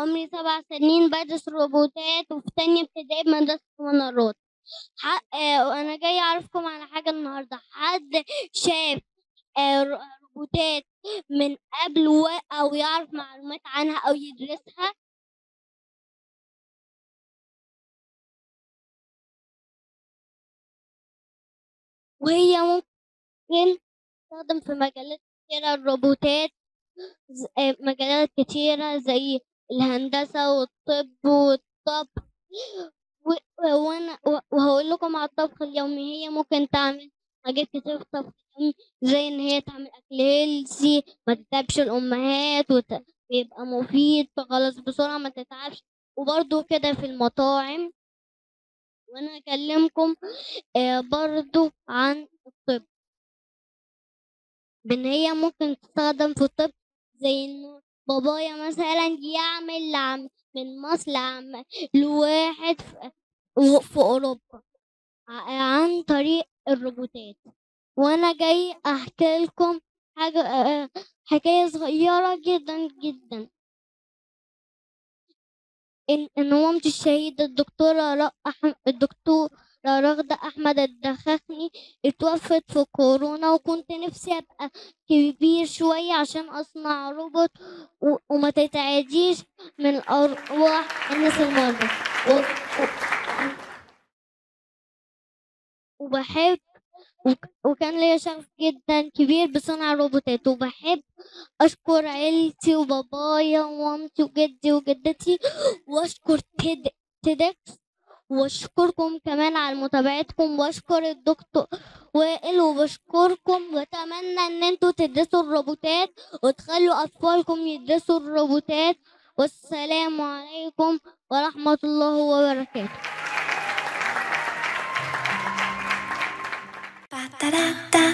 عمري سبع سنين بدرس روبوتات وفي تانية ابتدائي بمدرسة منارات ح- آه، وأنا جاي أعرفكم على حاجة النهاردة حد شاف آه، ر- روبوتات من قبل و... أو يعرف معلومات عنها أو يدرسها وهي ممكن تستخدم في مجالات كتيرة الروبوتات ز- آه، مجالات كتيرة زي الهندسة والطب والطبخ و- وانا و- وهقول لكم على الطبخ اليومي هي ممكن تعمل حاجات كتير في الطبخ اليومي زي ان هي تعمل اكل هيلثي ما تتعبش الامهات وت- ويبقى مفيد تخلص بسرعة ما تتعبش وبرضو كده في المطاعم وانا اكلمكم آه، برضو عن الطب بان هي ممكن تستخدم في الطب زي انه بابايا مثلا يعمل لعم من مصر لعم لواحد في و- في اوروبا ع- عن طريق الروبوتات وانا جاي احكي لكم حاجة آه، حكاية صغيرة جدا جدا ان ان مامتي الشهيدة الدكتورة ر- أح- الدكتورة رغدة احمد الدخخني اتوفت في كورونا وكنت نفسي ابقى كبير شوية عشان اصنع روبوت و- وما تتعديش من ارواح الناس المرضى و- و- وبحب وك- وكان ليا شغف جدا كبير بصنع الروبوتات وبحب أشكر عيلتي وبابايا ومامتي وجدي وجدتي وأشكر تيد تيدكس وأشكركم كمان على متابعتكم وأشكر الدكتور وائل وبشكركم وأتمنى إن انتوا تدرسوا الروبوتات وتخلوا أطفالكم يدرسوا الروبوتات والسلام عليكم ورحمة الله وبركاته Ba-da-da-da.